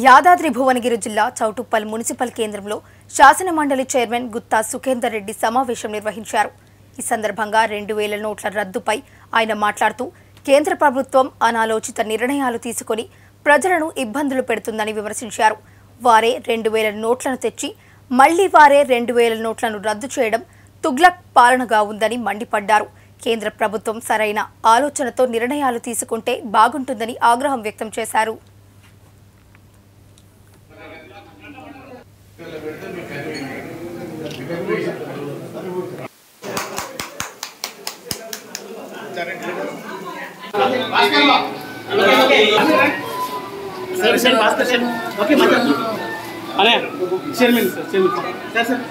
యాదాద్రి భువనగిరి జిల్లా చౌటుప్పల్ మున్సిపల్ కేంద్రంలో శాసన మండలి చైర్మన్ గుత్తా సుఖేందర్ రెడ్డి సమావేశం నిర్వహించారు ఈ సందర్భంగా రెండు వేల నోట్ల రద్దుపై ఆయన మాట్లాడుతూ కేంద్ర ప్రభుత్వం అనాలోచిత నిర్ణయాలు తీసుకొని ప్రజలను ఇబ్బందులు పెడుతుందని విమర్శించారు వారే రెండు వేల నోట్లను తెచ్చి మళ్లీ వారే రెండు వేల నోట్లను రద్దు చేయడం తుగ్లక్ పాలనగా ఉందని మండిపడ్డారు కేంద్ర ప్రభుత్వం సరైన ఆలోచనతో నిర్ణయాలు తీసుకుంటే బాగుంటుందని ఆగ్రహం వ్యక్తం చేశారు సరే సరే భాస్కర్ సార్ ఓకే మధ్య అనే chairman sir chairman sir sir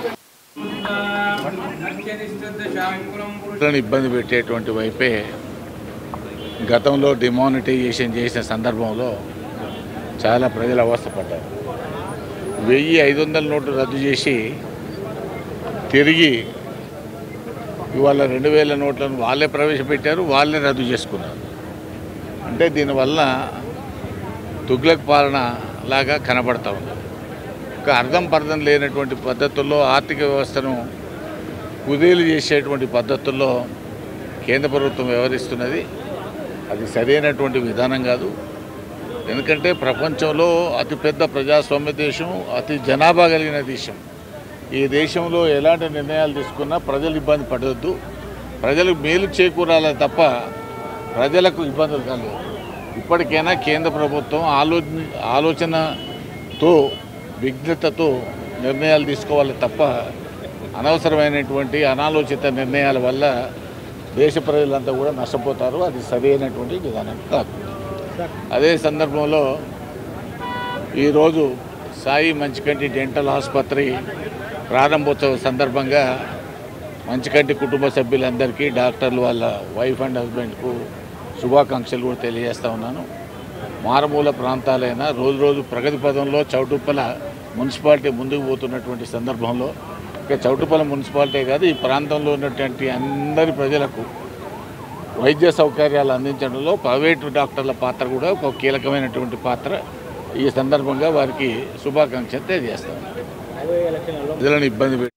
ప్రజలను ఇబ్బంది పెట్టేటువంటి వైపే గతంలో డిమానిటైజేషన్ చేసిన సందర్భంలో చాలా ప్రజలు అవస్థపడ్డారు వెయ్యి ఐదు వందల నోట్లు రద్దు చేసి తిరిగి ఇవాళ రెండు వేల నోట్లను వాళ్ళే ప్రవేశపెట్టారు వాళ్ళే రద్దు చేసుకున్నారు అంటే దీనివల్ల తుగ్లక్ పాలన లాగా కనబడతా ఉంది ఒక అర్థం పర్థం లేనటువంటి పద్ధతుల్లో ఆర్థిక వ్యవస్థను కుదేలు చేసేటువంటి పద్ధతుల్లో కేంద్ర ప్రభుత్వం వ్యవహరిస్తున్నది అది సరైనటువంటి విధానం కాదు ఎందుకంటే ప్రపంచంలో అతిపెద్ద ప్రజాస్వామ్య దేశం అతి జనాభా కలిగిన దేశం ఈ దేశంలో ఎలాంటి నిర్ణయాలు తీసుకున్నా ప్రజలు ఇబ్బంది పడవద్దు ప్రజలకు మేలు చేకూరాలి తప్ప ప్రజలకు ఇబ్బందులు కలగదు ఇప్పటికైనా కేంద్ర ప్రభుత్వం ఆలోచన ఆలోచనతో విఘ్నతతో నిర్ణయాలు తీసుకోవాలి తప్ప అనవసరమైనటువంటి అనాలోచిత నిర్ణయాల వల్ల దేశ ప్రజలంతా కూడా నష్టపోతారు అది సరైనటువంటి విధానం కాదు అదే సందర్భంలో ఈరోజు సాయి మంచికంటి డెంటల్ ఆసుపత్రి ప్రారంభోత్సవ సందర్భంగా మంచికంటి కుటుంబ సభ్యులందరికీ డాక్టర్లు వాళ్ళ వైఫ్ అండ్ హస్బెండ్కు శుభాకాంక్షలు కూడా తెలియజేస్తా ఉన్నాను మారుమూల ప్రాంతాలైన రోజు రోజు ప్రగతి పదంలో చౌటుప్పల మున్సిపాలిటీ ముందుకు పోతున్నటువంటి సందర్భంలో ఇక చౌటుప్పల మున్సిపాలిటీ కాదు ఈ ప్రాంతంలో ఉన్నటువంటి అందరి ప్రజలకు వైద్య సౌకర్యాలు అందించడంలో ప్రైవేటు డాక్టర్ల పాత్ర కూడా ఒక కీలకమైనటువంటి పాత్ర ఈ సందర్భంగా వారికి శుభాకాంక్షలు తెలియజేస్తాను ప్రజలను ఇబ్బంది పెట్టి